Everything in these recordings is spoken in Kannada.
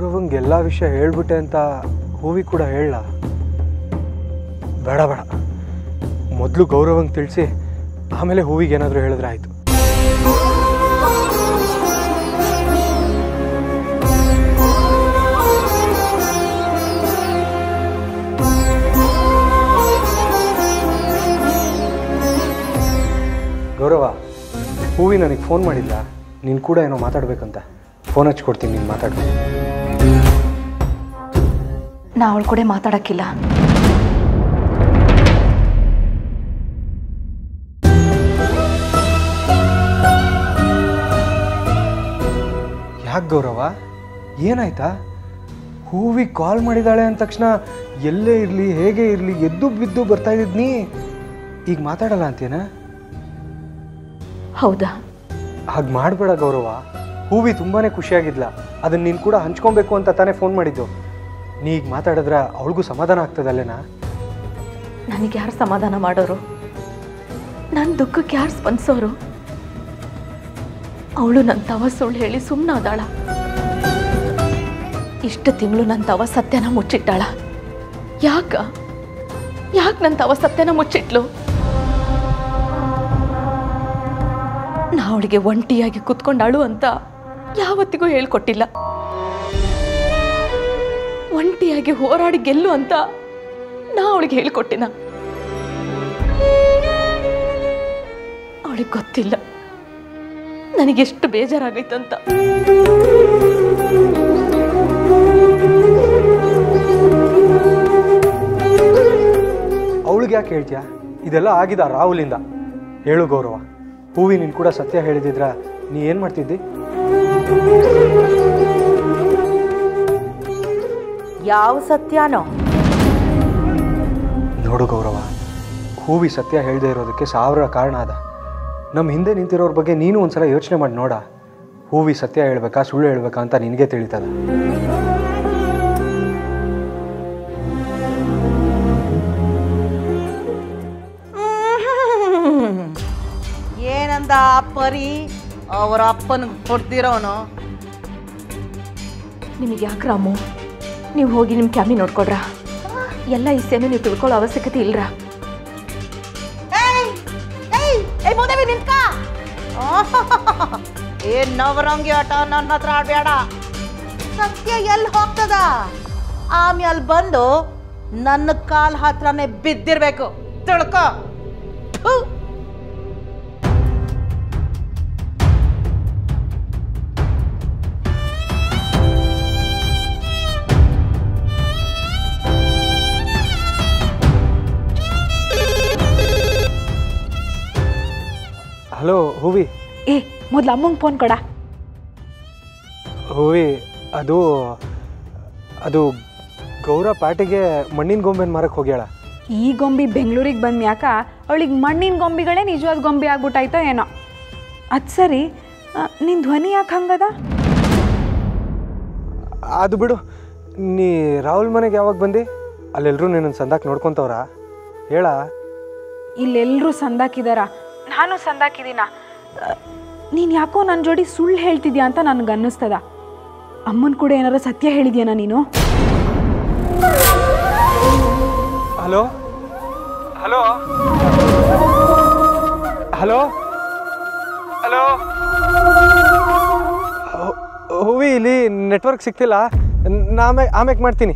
ಗೌರವಂಗೆ ಎಲ್ಲ ವಿಷಯ ಹೇಳ್ಬಿಟ್ಟೆ ಅಂತ ಹೂವಿ ಕೂಡ ಹೇಳ ಬೇಡ ಬೇಡ ಮೊದಲು ಗೌರವಂಗೆ ತಿಳಿಸಿ ಆಮೇಲೆ ಹೂವಿಗೆ ಏನಾದರೂ ಹೇಳಿದ್ರೆ ಆಯಿತು ಗೌರವ ಹೂವಿ ನನಗೆ ಫೋನ್ ಮಾಡಿಲ್ಲ ನೀನು ಕೂಡ ಏನೋ ಮಾತಾಡ್ಬೇಕಂತ ಫೋನ್ ಹಚ್ಕೊಡ್ತೀನಿ ನೀನು ಮಾತಾಡು ನಾ ಅವಳ ಕೂಡ ಮಾತಾಡಕ್ಕಿಲ್ಲ ಯಾಕೆ ಗೌರವ ಏನಾಯ್ತಾ ಹೂವಿ ಕಾಲ್ ಮಾಡಿದಾಳೆ ಅಂದ ತಕ್ಷಣ ಎಲ್ಲೇ ಇರಲಿ ಹೇಗೆ ಇರಲಿ ಎದ್ದು ಬಿದ್ದು ಬರ್ತಾ ಇದ್ದಿದ್ನಿ ಈಗ ಮಾತಾಡಲ್ಲ ಅಂತೇನ ಹೌದಾ ಹಾಗೆ ಮಾಡಬೇಡ ಗೌರವ ಹೂವಿ ತುಂಬಾ ಖುಷಿಯಾಗಿದ್ಲ ಅದನ್ನ ನೀನು ಕೂಡ ಹಂಚ್ಕೊಬೇಕು ಅಂತ ತಾನೇ ಫೋನ್ ಮಾಡಿದ್ದು ನೀ ಈಗ ಮಾತಾಡಿದ್ರೆ ಅವಳಿಗೂ ಸಮಾಧಾನ ಆಗ್ತದಲ್ಲೇನಾ ನನಗೆ ಯಾರು ಸಮಾಧಾನ ಮಾಡೋರು ನನ್ನ ದುಃಖಕ್ಕೆ ಯಾರು ಸ್ಪಂದಿಸೋರು ಅವಳು ನನ್ನ ತವ ಸುಳ್ಳು ಹೇಳಿ ಸುಮ್ಮನಾದಾಳ ಇಷ್ಟು ತಿಂಗಳು ನನ್ನ ತವ ಸತ್ಯನ ಮುಚ್ಚಿಟ್ಟಾಳ ಯಾಕ ಯಾಕೆ ನನ್ನ ತವ ಸತ್ಯನ ಮುಚ್ಚಿಟ್ಲು ನಾ ಅವಳಿಗೆ ಒಂಟಿಯಾಗಿ ಕುತ್ಕೊಂಡಾಳು ಅಂತ ಯಾವತ್ತಿಗೂ ಹೇಳ್ಕೊಟ್ಟಿಲ್ಲ ಒಂಟಿಯಾಗಿ ಹೋರಾಡಿ ಗೆಲ್ಲು ಅಂತ ನಾ ಅವಳಿಗೆ ಹೇಳ್ಕೊಟ್ಟಿನ ಅವಳಿಗೆ ಗೊತ್ತಿಲ್ಲ ನನಗೆಷ್ಟು ಬೇಜಾರಾಗೈತಂತ ಅವಳಿಗೆ ಯಾಕೆ ಹೇಳ್ತೀಯಾ ಇದೆಲ್ಲ ಆಗಿದ ರಾಹುಲಿಂದ ಹೇಳು ಗೌರವ ಹೂವಿ ನೀನು ಕೂಡ ಸತ್ಯ ಹೇಳಿದಿದ್ರ ನೀ ಏನು ಮಾಡ್ತಿದ್ದಿ ಯಾವ ಸತ್ಯನೋ ನೋಡು ಗೌರವ ಹೂವಿ ಸತ್ಯ ಹೇಳದೇ ಇರೋದಕ್ಕೆ ಸಾವಿರ ಕಾರಣ ಅದ ನಮ್ಮ ಹಿಂದೆ ನಿಂತಿರೋರ ಬಗ್ಗೆ ನೀನು ಒಂದ್ಸಲ ಯೋಚನೆ ಮಾಡಿ ನೋಡ ಹೂವಿ ಸತ್ಯ ಹೇಳ್ಬೇಕಾ ಸುಳ್ಳು ಹೇಳ್ಬೇಕಾ ಅಂತ ನಿನಗೆ ತಿಳಿತದ ಏನಂದ ಆ ಪರಿ ಅವರ ಅಪ್ಪನ ಕೊಡ್ತಿರೋನು ನಿಮಗೆ ಯಾಕೆ ರಾಮು ನೀವು ಹೋಗಿ ನಿಮ್ಮ ಕ್ಯಾಮಿ ನೋಡ್ಕೊಡ್ರ ಎಲ್ಲ ಈ ಸೇನೆ ನೀವು ತಿಳ್ಕೊಳ್ಳೋ ಅವಶ್ಯಕತೆ ಇಲ್ರಾ ಏಯ್ ಏಯ್ ಏಯ್ ಮೂದೇವಿ ನಿಂತ್ಕ ಏನ್ ನವರಂಗಿ ಆಟ ನನ್ನ ಹತ್ರ ಆಡ್ಬೇಡ ಸತ್ಯ ಎಲ್ಲಿ ಹೋಗ್ತದ ಆಮೇಲೆ ಬಂದು ನನ್ನ ಕಾಲ್ ಹತ್ರನೇ ಬಿದ್ದಿರ್ಬೇಕು ತಿಳ್ಕೊ ಥು. ಹಲೋ ಹೂವಿ ಏ ಮೊದ್ಲು ಅಮ್ಮಂಗೆ ಫೋನ್ ಕೊಡ ಹೂವಿ ಅದು ಅದು ಗೌರ ಪ್ಯಾಟಿಗೆ ಮಣ್ಣಿನ ಗೊಂಬೆನ ಮಾರಕ್ಕೆ ಹೋಗ್ಯಾಳ ಈ ಗೊಂಬಿ ಬೆಂಗಳೂರಿಗೆ ಬಂದ ಯಾಕ ಅವಳಿಗೆ ಮಣ್ಣಿನ ಗೊಂಬಿಗಳೇ ನಿಜವಾದ ಗೊಂಬಿ ಆಗ್ಬಿಟ್ಟಾಯ್ತೋ ಏನೋ ಅದು ಸರಿ ನಿನ್ನ ಧ್ವನಿ ಯಾಕೆ ಹಂಗದ ಅದು ಬಿಡು ನೀ ರಾಹುಲ್ ಮನೆಗೆ ಯಾವಾಗ ಬಂದು ಅಲ್ಲೆಲ್ಲರೂ ನಿನ್ನ ಸಂದಾಕ್ ನೋಡ್ಕೊತವ್ರ ಹೇಳ ಇಲ್ಲೆಲ್ಲರೂ ಸಂದಾಕಿದಾರ ನಾನು ಸಂದಾಕಿದ್ದೀನ ನೀನು ಯಾಕೋ ನನ್ನ ಜೋಡಿ ಸುಳ್ಳು ಹೇಳ್ತಿದ್ಯಾ ಅಂತ ನನಗೆ ಅನ್ನಿಸ್ತದ ಅಮ್ಮನ ಕೂಡ ಏನಾರ ಸತ್ಯ ಹೇಳಿದ್ಯಾನ ನೀನು ಹಲೋ ಹಲೋ ಹಲೋ ಹಲೋ ಹೂವಿ ಇಲ್ಲಿ ನೆಟ್ವರ್ಕ್ ಸಿಗ್ತಿಲ್ಲ ನಾ ಆಮೇಲೆ ಆಮೇಲೆ ಮಾಡ್ತೀನಿ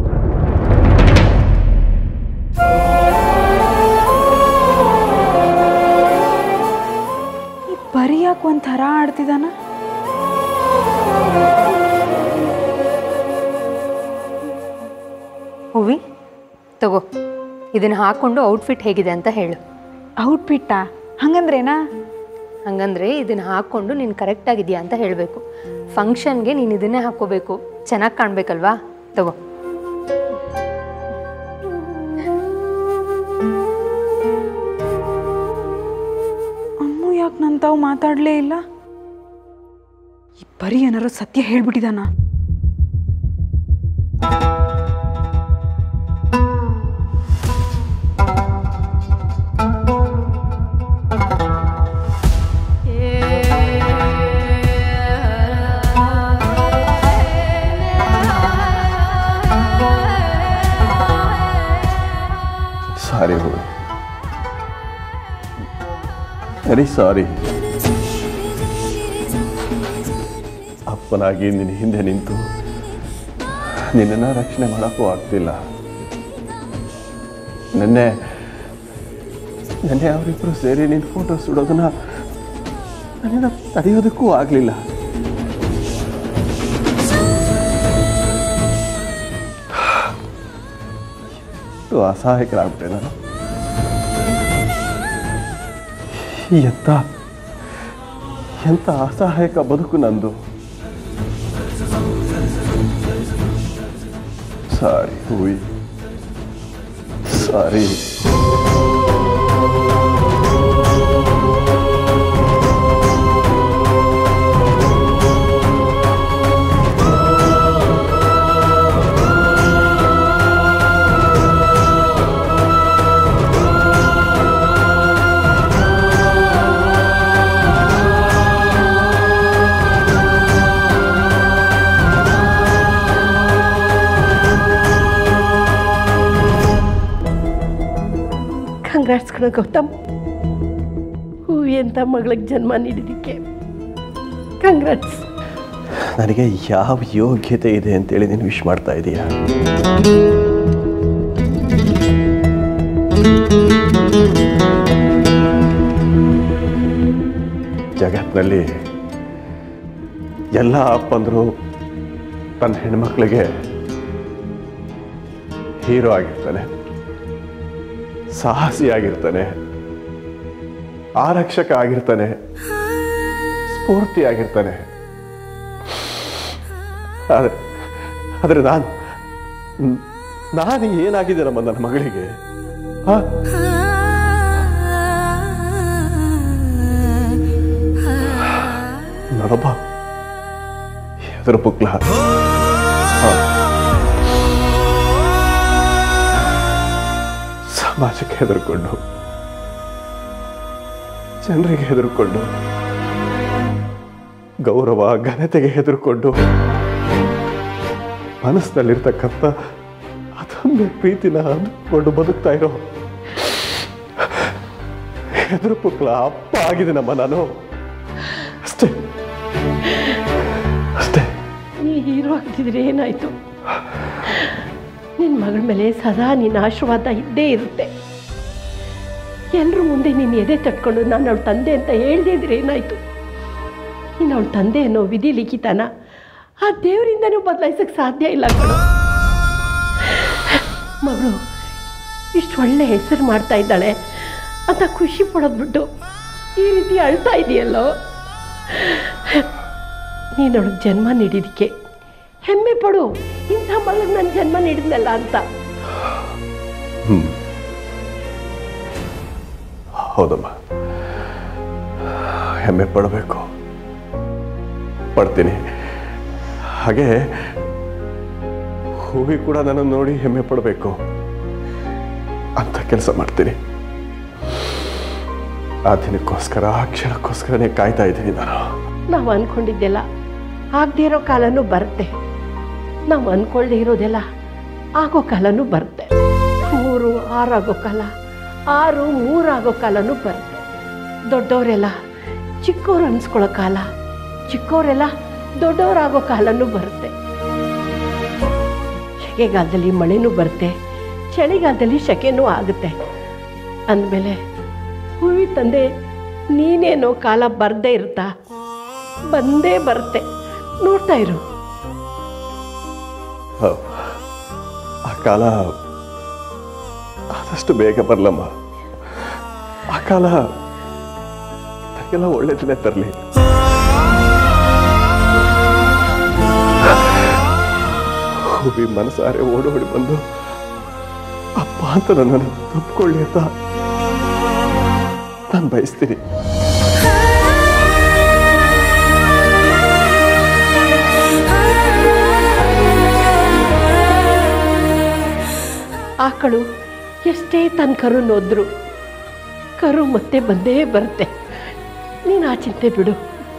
ಈ ಪರಿ ಯಾಕೆ ಒಂಥರ ಆಡ್ತಿದ್ದಾನ ಹೂವಿ ತಗೋ ಇದನ್ನು ಹಾಕ್ಕೊಂಡು ಔಟ್ಫಿಟ್ ಹೇಗಿದೆ ಅಂತ ಹೇಳು ಔಟ್ಫಿಟ್ಟಾ ಹಂಗಂದ್ರೇನಾ ಹಂಗಂದ್ರೆ ಇದನ್ನು ಹಾಕ್ಕೊಂಡು ನೀನು ಕರೆಕ್ಟಾಗಿದೆಯಾ ಅಂತ ಹೇಳಬೇಕು ಫಂಕ್ಷನ್ಗೆ ನೀನು ಇದನ್ನೇ ಹಾಕ್ಕೋಬೇಕು ಚೆನ್ನಾಗಿ ಕಾಣಬೇಕಲ್ವಾ ತಗೋ ಅಮ್ಮು ಯಾಕೆ ನನ್ನ ತಾವು ಮಾತಾಡಲೇ ಇಲ್ಲ ಈ ಪರಿ ಏನಾರು ಸತ್ಯ ಹೇಳ್ಬಿಟ್ಟಿದಾನ ಏ ವೆರಿ ಸಾರಿ ಅಪ್ಪನಾಗಿ ನಿನ್ನ ಹಿಂದೆ ನಿಂತು ನಿನ್ನನ್ನು ರಕ್ಷಣೆ ಮಾಡೋಕ್ಕೂ ಆಗ್ತಿಲ್ಲ ನೆನ್ನೆ ನೆನ್ನೆ ಅವರಿಬ್ಬರು ಸೇರಿ ನಿನ್ನ ಫೋಟೋ ಸುಡೋದನ್ನ ನನ್ನಿಂದ ತಡೆಯೋದಕ್ಕೂ ಆಗಲಿಲ್ಲ ಎಷ್ಟು ಅಸಹಾಯಕರಾಗ್ಬಿಟ್ಟೆ ನಾನು ಎಂತ ಎಂತ ಅಸಹಾಯಕ ಬದುಕು ನಂದು ಸಾರಿ ಹೂವಿ ಸಾರಿ ಕಂಗ್ರಾಟ್ಸ್ ಕಣ ಗೌತಮ್ ಹೂವಿ ಅಂತ ಮಗಳಿಗೆ ಜನ್ಮ ನೀಡಿದ್ದಕ್ಕೆ ಕಂಗ್ರಾಟ್ಸ್ ನನಗೆ ಯಾವ ಯೋಗ್ಯತೆ ಇದೆ ಅಂತೇಳಿ ನೀನು ವಿಶ್ ಮಾಡ್ತಾ ಇದೀಯ ಜಗತ್ತಿನಲ್ಲಿ ಎಲ್ಲ ಅಪ್ಪಂದರು ತನ್ನ ಹೆಣ್ಮಕ್ಳಿಗೆ ಹೀರೋ ಆಗಿರ್ತಾನೆ ಸಾಹಸಿ ಆಗಿರ್ತಾನೆ ಆರಕ್ಷಕ ಆಗಿರ್ತಾನೆ ಸ್ಫೂರ್ತಿ ಆಗಿರ್ತಾನೆ ಆದರೆ ಆದರೆ ನಾನು ನ್- ನಾನು ಏನಾಗಿದೆ ನಮ್ಮ ನನ್ನ ಮಗಳಿಗೆ ಆ? ನೋಡಪ್ಪ ಎದುರು ಪುಕ್ಲ ಸಮಾಜಕ್ಕೆ ಹೆದರ್ಕೊಂಡು ಜನರಿಗೆ ಹೆದರ್ಕೊಂಡು ಗೌರವ ಘನತೆಗೆ ಹೆದರ್ಕೊಂಡು ಮನಸ್ಸಿನಲ್ಲಿರ್ತಕ್ಕಂಥ ಅದೊಂದು ಪ್ರೀತಿನ ಅಂದುಕೊಂಡು ಬದುಕ್ತಾ ಇರೋ ಹೆದರು ಪುಕ್ಲ ಅಪ್ಪ ಆಗಿದೆ ನಮ್ಮ ನಾನು ಅಷ್ಟೇ ಅಷ್ಟೇ ನೀ ಹೀರೋ ಆಗ್ತಿದ್ರೆ ಏನಾಯ್ತು ನಿನ್ನ ಮಗಳ ಮೇಲೆ ಸದಾ ನಿನ್ನ ಆಶೀರ್ವಾದ ಇದ್ದೇ ಇರುತ್ತೆ ಎಲ್ಲರೂ ಮುಂದೆ ನೀನು ಎದೆ ತಟ್ಕೊಂಡು ನಾನು ಅವಳ ತಂದೆ ಅಂತ ಹೇಳ್ದೇ ಇದ್ರೆ ಏನಾಯ್ತು ನೀನು ಅವಳ ತಂದೆ ಅನ್ನೋ ವಿಧಿ ಲಿಖಿತನ ಆ ದೇವರಿಂದನೂ ಬದಲಾಯಿಸಕ್ಕೆ ಸಾಧ್ಯ ಇಲ್ಲ ಕಣೋ ಮಗಳು ಇಷ್ಟು ಒಳ್ಳೆ ಹೆಸರು ಮಾಡ್ತಾ ಇದ್ದಾಳೆ ಅಂತ ಖುಷಿ ಪಡೋದು ಬಿಟ್ಟು ಈ ರೀತಿ ಅಳ್ತಾ ಇದೆಯಲ್ಲೋ ನೀನು ಅವಳಿಗೆ ಜನ್ಮ ನೀಡಿದಕ್ಕೆ ಹೆಮ್ಮೆ ಪಡು ಇಂಥ ಮಗಳಿಗೆ ನಾನು ಜನ್ಮ ನೀಡಿದ್ನಲ್ಲ ಅಂತ ಹೌದಮ್ಮ ಹೆಮ್ಮೆ ಪಡಬೇಕು ಪಡ್ತೀನಿ ಹಾಗೆ ಹೂವಿ ಕೂಡ ನನ್ನನ್ನು ನೋಡಿ ಹೆಮ್ಮೆ ಪಡಬೇಕು ಅಂತ ಕೆಲಸ ಮಾಡ್ತೀನಿ ಆ ದಿನಕ್ಕೋಸ್ಕರ ಆ ಕ್ಷಣಕ್ಕೋಸ್ಕರನೇ ಕಾಯ್ತಾ ಇದ್ದೀನಿ ನಾನು ನಾವು ಅಂದ್ಕೊಂಡಿದ್ದೆಲ್ಲ ಆಗದೆ ಇರೋ ಕಾಲನೂ ಬರುತ್ತೆ ನಾವು ಅಂದ್ಕೊಳ್ದೆ ಇರೋದೆಲ್ಲ ಆಗೋ ಕಾಲನೂ ಬರುತ್ತೆ ಮೂರು ಆರು ಆಗೋ ಕಾಲ ಆರು ಮೂರು ಆಗೋ ಕಾಲನೂ ಬರುತ್ತೆ ದೊಡ್ಡವರೆಲ್ಲ ಚಿಕ್ಕವ್ರು ಅನ್ಸ್ಕೊಳ್ಳೋ ಕಾಲ ಚಿಕ್ಕವರೆಲ್ಲ ದೊಡ್ಡವರಾಗೋ ಕಾಲನೂ ಬರುತ್ತೆ ಸೆಕೆಗಾಲದಲ್ಲಿ ಮಳೆನೂ ಬರುತ್ತೆ ಚಳಿಗಾಲದಲ್ಲಿ ಸೆಕೆನೂ ಆಗುತ್ತೆ ಅಂದಮೇಲೆ ಹೂವಿ ತಂದೆ ನೀನೇನೋ ಕಾಲ ಬರ್ದೇ ಇರುತ್ತಾ ಬಂದೇ ಬರುತ್ತೆ ನೋಡ್ತಾ ಇರು ಹೌದು. ಆ ಕಾಲ ಆದಷ್ಟು ಬೇಗ ಬರಲಮ್ಮ ಆ ಕಾಲ ನನಗೆಲ್ಲ ಒಳ್ಳೇದನ್ನೇ ತರಲಿ ಹೂವಿ ಮನಸಾರೆ ಓಡೋಡಿ ಬಂದು ಅಪ್ಪ ಅಂತ ನನ್ನನ್ನು ತಪ್ಪಿಕೊಳ್ಳಿ ಅಂತ ನಾನು ಬಯಸ್ತೀನಿ ಆಕಳು ಎಷ್ಟೇ ತನ್ನ ಕರು ನೋದ್ರು ಕರು ಮತ್ತೆ ಬಂದೇ ಬರುತ್ತೆ ನೀನು ಆ ಚಿಂತೆ ಬಿಡು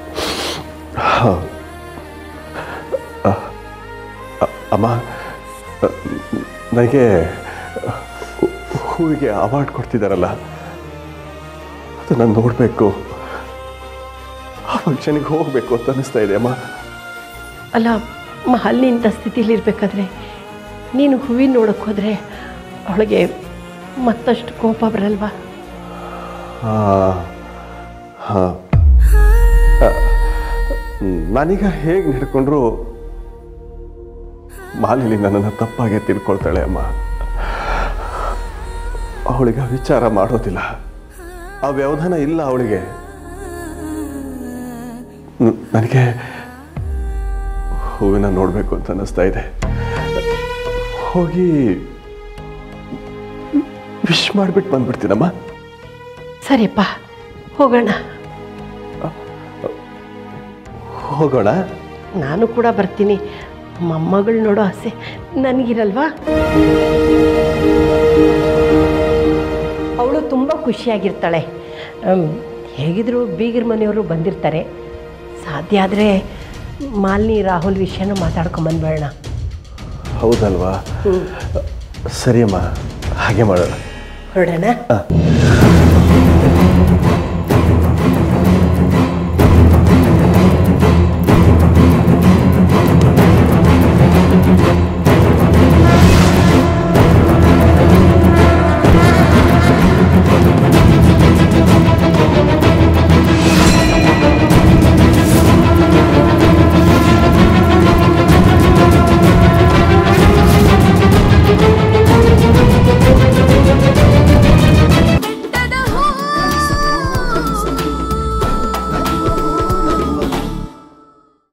ಅ- ಅಮ್ಮ ಅ, ನನಗೆ ಹೂ- ಹೂವಿಗೆ ಅವಾರ್ಡ್ ಕೊಡ್ತಿದ್ದಾರಲ್ಲ ಅದನ್ನು ನೋಡಬೇಕು ಆ ಫಂಕ್ಷನಿಗೆ ಹೋಗಬೇಕು ಅಂತ ಅನ್ನಿಸ್ತಾ ಇದೆ ಅಮ್ಮ ಅಲ್ಲ ಮಹಲ್ ನಿಂತ ಸ್ಥಿತಿಲಿ ಇರಬೇಕಾದ್ರೆ ನೀನು ಹೂವಿನ ನೋಡೋಕೆ ಹೋದರೆ ಅವಳಿಗೆ ಮತ್ತಷ್ಟು ಕೋಪ ಬರಲ್ವಾ ಹಾಂ ಹಾಂ ನಾನೀಗ ಹೇಗೆ ನಡ್ಕೊಂಡ್ರು ಮಾಲಿನಿ ನನ್ನನ್ನು ತಪ್ಪಾಗೆ ತಿಳ್ಕೊಳ್ತಾಳೆ ಅಮ್ಮ ಅವಳಿಗೆ ಆ ವಿಚಾರ ಮಾಡೋದಿಲ್ಲ ಆ ವ್ಯವಧಾನ ಇಲ್ಲ ಅವಳಿಗೆ ನ- ನನಗೆ ಹೂವಿನ ನೋಡಬೇಕು ಅಂತ ಅನ್ನಿಸ್ತಾ ಇದೆ ಹೋಗಿ ವಿಶ್ ಮಾಡಿಬಿಟ್ಟು ಬಂದ್ಬಿಡ್ತೀನಮ್ಮ ಸರಿಯಪ್ಪ ಹೋಗೋಣ ಹೋಗೋಣ ನಾನು ಕೂಡ ಬರ್ತೀನಿ ಮೊಮ್ಮಗಳು ನೋಡೋ ಆಸೆ ನನಗಿರಲ್ವಾ ಅವಳು ತುಂಬ ಖುಷಿಯಾಗಿರ್ತಾಳೆ ಅಮ್, ಹೇಗಿದ್ರು ಬೀಗರ ಮನೆಯವರು ಬಂದಿರ್ತಾರೆ ಸಾಧ್ಯ ಆದರೆ ಮಾಲಿನಿ ರಾಹುಲ್ ವಿಷಯನೂ ಮಾತಾಡ್ಕೊಂಬಂದ್ಬೇಡ ಹೌದಲ್ವಾ ಸರಿಯಮ್ಮ ಹಾಗೆ ಮಾಡೋಣ ಹೊರಡೋಣ ಹಾಂ